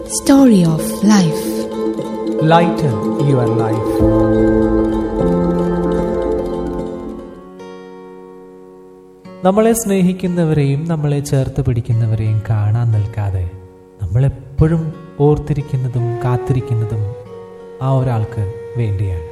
Story of Life. Lighten your life. നമ്മളെ സ്നേഹിക്കുന്നവരെയും നമ്മളെ ചേർത്ത് പിടിക്കുന്നവരെയും കാണാൻ നിൽക്കാതെ നമ്മളെപ്പോഴും ഓർത്തിരിക്കുന്നതും കാത്തിരിക്കുന്നതും ആ ഒരാൾക്ക് വേണ്ടിയാണ്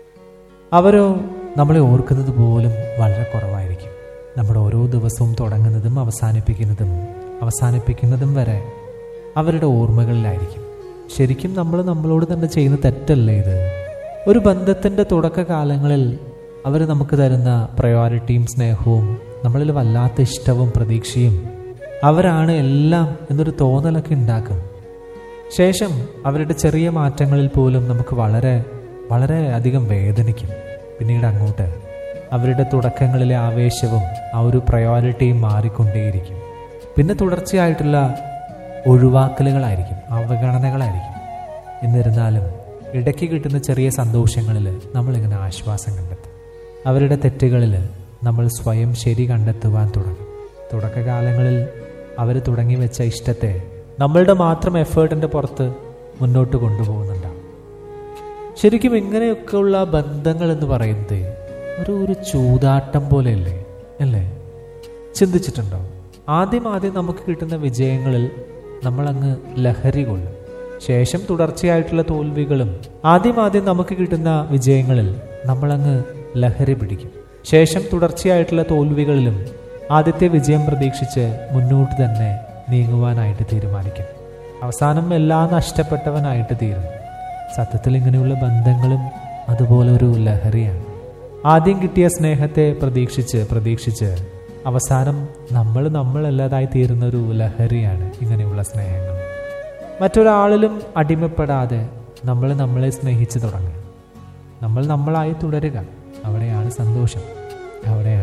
അവരോ നമ്മളെ ഓർക്കുന്നത് പോലും വളരെ കുറവായിരിക്കും നമ്മുടെ ഓരോ ദിവസവും തുടങ്ങുന്നതും അവസാനിപ്പിക്കുന്നതും അവസാനിപ്പിക്കുന്നതും വരെ അവരുടെ ഓർമ്മകളിലായിരിക്കും ശരിക്കും നമ്മൾ നമ്മളോട് തന്നെ ചെയ്യുന്ന തെറ്റല്ലേ ഇത് ഒരു ബന്ധത്തിൻ്റെ തുടക്കകാലങ്ങളിൽ അവർ നമുക്ക് തരുന്ന പ്രയോറിറ്റിയും സ്നേഹവും നമ്മളിൽ വല്ലാത്ത ഇഷ്ടവും പ്രതീക്ഷയും അവരാണ് എല്ലാം എന്നൊരു തോന്നലൊക്കെ ഉണ്ടാക്കും ശേഷം അവരുടെ ചെറിയ മാറ്റങ്ങളിൽ പോലും നമുക്ക് വളരെ വളരെ അധികം വേദനിക്കും പിന്നീട് അങ്ങോട്ട് അവരുടെ തുടക്കങ്ങളിലെ ആവേശവും ആ ഒരു പ്രയോറിറ്റിയും മാറിക്കൊണ്ടേയിരിക്കും പിന്നെ തുടർച്ചയായിട്ടുള്ള ഒഴിവാക്കലുകളായിരിക്കും അവഗണനകളായിരിക്കും എന്നിരുന്നാലും ഇടയ്ക്ക് കിട്ടുന്ന ചെറിയ സന്തോഷങ്ങളിൽ നമ്മളിങ്ങനെ ആശ്വാസം കണ്ടെത്തും അവരുടെ തെറ്റുകളിൽ നമ്മൾ സ്വയം ശരി കണ്ടെത്തുവാൻ തുടങ്ങും തുടക്കകാലങ്ങളിൽ അവർ തുടങ്ങി വെച്ച ഇഷ്ടത്തെ നമ്മളുടെ മാത്രം എഫേർട്ടിൻ്റെ പുറത്ത് മുന്നോട്ട് കൊണ്ടുപോകുന്നുണ്ടാവും ശരിക്കും ഇങ്ങനെയൊക്കെയുള്ള ബന്ധങ്ങൾ എന്ന് പറയുന്നത് ഒരു ഒരു ചൂതാട്ടം പോലെയല്ലേ അല്ലേ ചിന്തിച്ചിട്ടുണ്ടോ ആദ്യം ആദ്യം നമുക്ക് കിട്ടുന്ന വിജയങ്ങളിൽ നമ്മളങ്ങ് ലഹരി കൊള്ളും ശേഷം തുടർച്ചയായിട്ടുള്ള തോൽവികളും ആദ്യം ആദ്യം നമുക്ക് കിട്ടുന്ന വിജയങ്ങളിൽ നമ്മളങ്ങ് ലഹരി പിടിക്കും ശേഷം തുടർച്ചയായിട്ടുള്ള തോൽവികളിലും ആദ്യത്തെ വിജയം പ്രതീക്ഷിച്ച് മുന്നോട്ട് തന്നെ നീങ്ങുവാനായിട്ട് തീരുമാനിക്കും അവസാനം എല്ലാം നഷ്ടപ്പെട്ടവനായിട്ട് തീരും സത്യത്തിൽ ഇങ്ങനെയുള്ള ബന്ധങ്ങളും അതുപോലെ ഒരു ലഹരിയാണ് ആദ്യം കിട്ടിയ സ്നേഹത്തെ പ്രതീക്ഷിച്ച് പ്രതീക്ഷിച്ച് അവസാനം നമ്മൾ നമ്മളല്ലാതായി തീരുന്ന ഒരു ലഹരിയാണ് ഇങ്ങനെയുള്ള സ്നേഹങ്ങൾ മറ്റൊരാളിലും അടിമപ്പെടാതെ നമ്മൾ നമ്മളെ സ്നേഹിച്ച് തുടങ്ങുക നമ്മൾ നമ്മളായി തുടരുക അവിടെയാണ് സന്തോഷം അവിടെയാണ്